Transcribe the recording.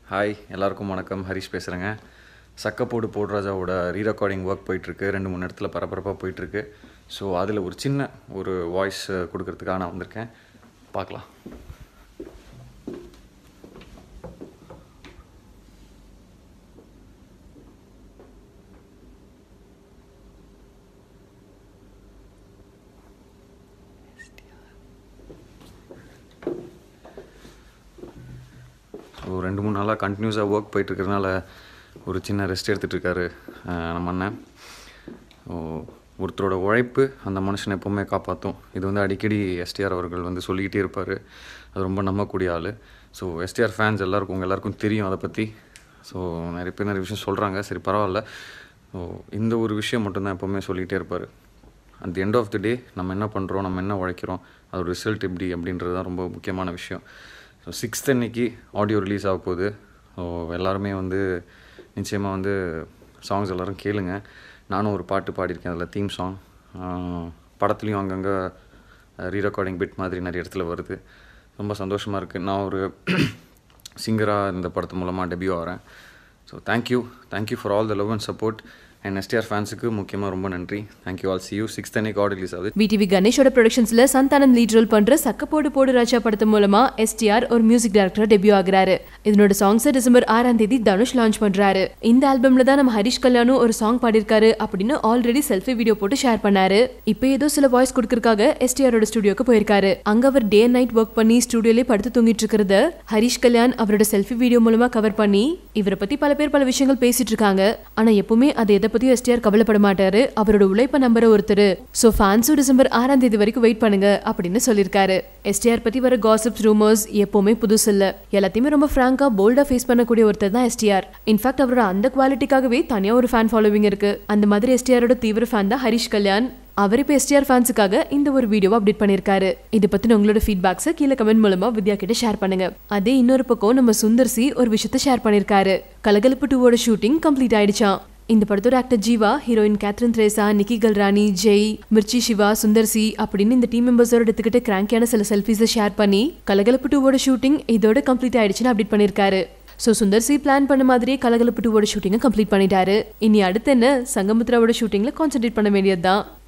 hi எல்லாருக்கும் வணக்கம் ஹரிஷ் பேசுகிறேங்க சக்கப்போடு போட்ராஜாவோட ரீரெக்கார்டிங் ஒர்க் போயிட்டுருக்கு ரெண்டு மூணு இடத்துல பரபரப்பாக போயிட்டுருக்கு ஸோ அதில் ஒரு சின்ன ஒரு வாய்ஸ் கொடுக்கறதுக்காக நான் வந்திருக்கேன் பார்க்கலாம் ஸோ ரெண்டு மூணு நாளாக கண்டினியூஸாக ஒர்க் போயிட்டுருக்கறனால ஒரு சின்ன ரெஸ்ட் எடுத்துகிட்டு இருக்காரு அஹ், நம்ம அண்ணன் ஓ, ஒருத்தரோட உழைப்பு அந்த மனுஷனை எப்போவுமே காப்பாற்றும் இது வந்து அடிக்கடி எஸ்டிஆர் அவர்கள் வந்து சொல்லிக்கிட்டே இருப்பார் அது ரொம்ப நம்பக்கூடிய ஆள் ஸோ எஸ்டிஆர் ஃபேன்ஸ் எல்லாருக்கும் உங்கள் எல்லாருக்கும் தெரியும் அதை பற்றி ஸோ நிறைய பேர் நிறைய விஷயம் சொல்கிறாங்க சரி பரவாயில்ல ஸோ இந்த ஒரு விஷயம் மட்டும்தான் எப்போவுமே சொல்லிக்கிட்டே இருப்பார் at the end of the day நம்ம என்ன பண்ணுறோம் நம்ம என்ன உழைக்கிறோம் அதோட ரிசல்ட் எப்படி அப்படின்றது தான் ரொம்ப முக்கியமான விஷயம் ஸோ சிக்ஸ்த் அன்னைக்கு ஆடியோ ரிலீஸ் ஆக போகுது ஸோ எல்லாருமே வந்து நிச்சயமாக வந்து சாங்ஸ் எல்லோரும் கேளுங்க நானும் ஒரு பாட்டு பாடியிருக்கேன் அதில் தீம் சாங் படத்துலேயும் அங்கங்கே ரீரெக்கார்டிங் பிட் மாதிரி நிறைய இடத்துல வருது ரொம்ப சந்தோஷமாக இருக்குது நான் ஒரு சிங்கராக இந்த படத்து மூலமாக டெபியூ ஆகிறேன் so thank you thank you for all the love and support and STR ஃபேன்ஸுக்கு முக்கியமாக ரொம்ப நன்றி thank you all see you sixth அன்னைக்கு ஆடியோ ரிலீஸ் ஆகுது விடிவி கணேஷோட ப்ரொடக்ஷன்ஸ்ல சந்தானம் லீட் ரோல் பண்ற சக்கப்போடு போடு ராஜா படத்து மூலமா எஸ்டிஆர் ஒரு மியூசிக் டைரக்டர் டெபியூ ஆகுறாரு இதனோட சாங்ஸ் டிசம்பர் ஆறாம் தேதி தனுஷ் லான்ச் பண்றாரு இந்த ஆல்பம்ல தான் நம்ம ஹரிஷ் கல்யாணும் ஒரு சாங் பாடியிருக்காரு அப்படின்னு ஆல்ரெடி செல்ஃபி வீடியோ போட்டு ஷேர் பண்ணாரு இப்போ ஏதோ சில வாய்ஸ் கொடுக்கறதுக்காக எஸ்டிஆரோட ஸ்டுடியோக்கு போயிருக்காரு அங்க அவர் டே அண்ட் நைட் ஒர்க் பண்ணி ஸ்டுடியோலயே படுத்து தூங்கிட்டு இருக்கிறத ஹரிஷ் கல்யாண் அவரோட செல்ஃபி வீடியோ மூலமா கவர் பண்ணி இவரை பத்தி பல பேர் பல விஷயங்கள் பேசிட்டு இருக்காங்க ஆனா எப்பவுமே அதை எதை பத்தியும் எஸ்டிஆர் கவலைப்பட மாட்டாரு அவரோட உழைப்ப நம்புற ஒருத்தர் சோ ஃபேன்ஸும் டிசம்பர் ஆறாம் தேதி வரைக்கும் வெயிட் பண்ணுங்க அப்படின்னு சொல்லியிருக்காரு எஸ்டிஆர் பத்தி வர காசிப்ஸ் ரூமர்ஸ் எப்பவுமே புதுசு இல்ல எல்லாத்தையுமே ரொம்ப ஃப்ராங்கா போல்டா ஃபேஸ் பண்ணக்கூடிய ஒருத்தர் தான் எஸ்டிஆர் இன்ஃபேக்ட் அவரோட அந்த குவாலிட்டிக்காகவே தனியா ஒரு ஃபேன் ஃபாலோவிங் இருக்கு அந்த மாதிரி எஸ்டிஆரோட தீவிர ஃபேன் தான் ஹரிஷ் கல்யாண் அவர் இப்போ எஸ்டிஆர் ஃபேன்ஸுக்காக இந்த ஒரு வீடியோவை அப்டேட் பண்ணியிருக்காரு இது பத்தின உங்களோட ஃபீட்பேக்ஸை கீழே கமெண்ட் மூலமா வித்யா கிட்ட ஷேர் பண்ணுங்க அதே இன்னொரு பக்கம் நம்ம சுந்தர் சி ஒரு விஷயத்த ஷேர் பண்ணியிருக்காரு கலகலப்பு டூவோட ஷூட்டிங் கம்ப்ளீட் ஆயிடுச்சாம் இந்த படத்தோட ஆக்டர் ஜீவா ஹீரோயின் கேத்ரின் த்ரேசா நிக்கி கல்ராணி ஜெய் மிர்ச்சி சிவா சுந்தர் சி அப்படின்னு இந்த டீம் மெம்பர்ஸோட எடுத்துக்கிட்டு கிராங்கியான சில செல்ஃபீஸை ஷேர் பண்ணி கலகலப்பு டூவோட ஷூட்டிங் இதோட கம்ப்ளீட் ஆயிடுச்சுன்னு அப்டேட் பண்ணியிருக்காரு ஸோ சுந்தர் சி பிளான் பண்ண மாதிரியே கலகலப்பு டூவோட ஷூட்டிங்கை கம்ப்ளீட் பண்ணிட்டாரு இனி அடுத்து என்ன சங்கமுத்ராவோட ஷூட்டிங்ல கான்சென்ட்ரேட் பண்ண வேண்டியதுதான்